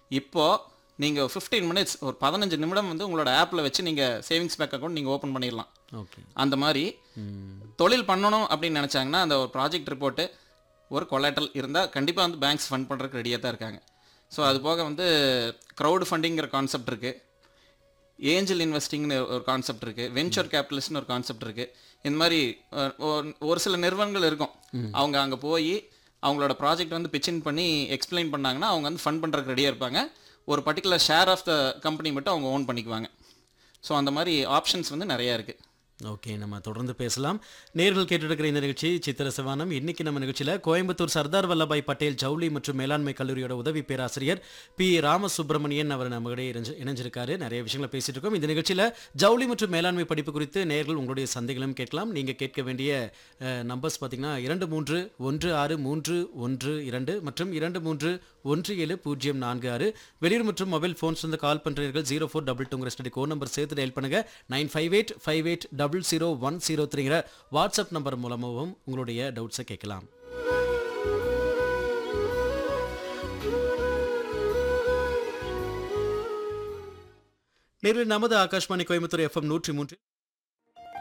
இப்போது நீங்கள் fifteen minutes ஒரு பதினஞ்சு நிமிடம் வந்து உங்களோட ஆப்பில் வச்சு நீங்கள் சேவிங்ஸ் பேங்க் அக்கௌண்ட் நீங்கள் ஓப்பன் பண்ணிடலாம் ஓகே அந்த மாதிரி ம் தொழில் பண்ணணும் அப்படின்னு நினச்சாங்கன்னா அந்த ஒரு ப்ராஜெக்ட் ரிப்போர்ட்டு ஒரு கொலாட்டல் இருந்தால் கண்டிப்பாக வந்து பேங்க்ஸ் ஃபண்ட் பண்ணுறதுக்கு ரெடியாக தான் இருக்காங்க ஸோ அது போக வந்து க்ரௌட் ஃபண்டிங்கிற கான்செப்ட் இருக்குது ஏஞ்சல் இன்வெஸ்டிங்னு ஒரு கான்செப்ட் இருக்குது வெஞ்சர் கேபிட்டலிஸ்ட்னு ஒரு கான்செப்ட் இருக்குது இந்த மாதிரி அஹ், ஒரு- ஒரு சில நிறுவனங்கள் இருக்கும் அவங்க அங்கே போய் அவங்களோட ப்ராஜெக்ட் வந்து பிச்சின் பண்ணி எக்ஸ்பிளைன் பண்ணாங்கன்னா அவங்க வந்து ஃபண்ட் பண்ணுறதுக்கு ரெடியாக இருப்பாங்க ஒரு particular share of the company மட்டும் அவங்க ஓன் பண்ணிக்குவாங்க ஸோ அந்த மாதிரி ஆப்ஷன்ஸ் வந்து நிறையா இருக்குது ஓகே நம்ம தொடர்ந்து பேசலாம் நேர்கள் கேட்டுருக்கிற இந்த நிகழ்ச்சி சித்திர சிவானம் இன்னைக்கு நம்ம நிகழ்ச்சியில் கோயம்புத்தூர் சர்தார் வல்லபாய் பட்டேல் ஜவுளி மற்றும் மேலாண்மை கல்லூரியோட உதவி பேராசிரியர் பி ராமசுப்ரமணியன் அவர் நம்மகிட்ட இணைஞ்சு இணைஞ்சிருக்காரு நிறைய விஷயங்களை பேசிட்டு இருக்கோம் இந்த நிகழ்ச்சியில் ஜவுளி மற்றும் மேலாண்மை படிப்பு குறித்து நேர்கள் உங்களுடைய சந்தைகளும் கேட்கலாம் நீங்கள் கேட்க வேண்டிய நம்பர்ஸ் பார்த்தீங்கன்னா இரண்டு மூன்று ஒன்று ஆறு மூன்று ஒன்று இரண்டு மற்றும் இரண்டு மூன்று ஒன்று ஏழு பூஜ்ஜியம் நான்கு ஆறு வெளியூர் மற்றும் மொபைல் ஃபோன்ஸ் வந்து கால் பண்ணுறீர்கள் ஜீரோ ஃபோர் டபுள் டூங்கிற ஸ்டடி கோட் நம்பர் சேர்த்து டயல் பண்ணுங்க nine five eight five eight double zero one zero த்ரீங்கிற வாட்ஸ்அப் நம்பர் மூலமாகவும் உங்களுடைய டவுட்ஸை கேட்கலாம் நேரில் நமது ஆகாஷ்வாணி கோயம்புத்தூர் எஃப்எம் நூற்றி மூன்று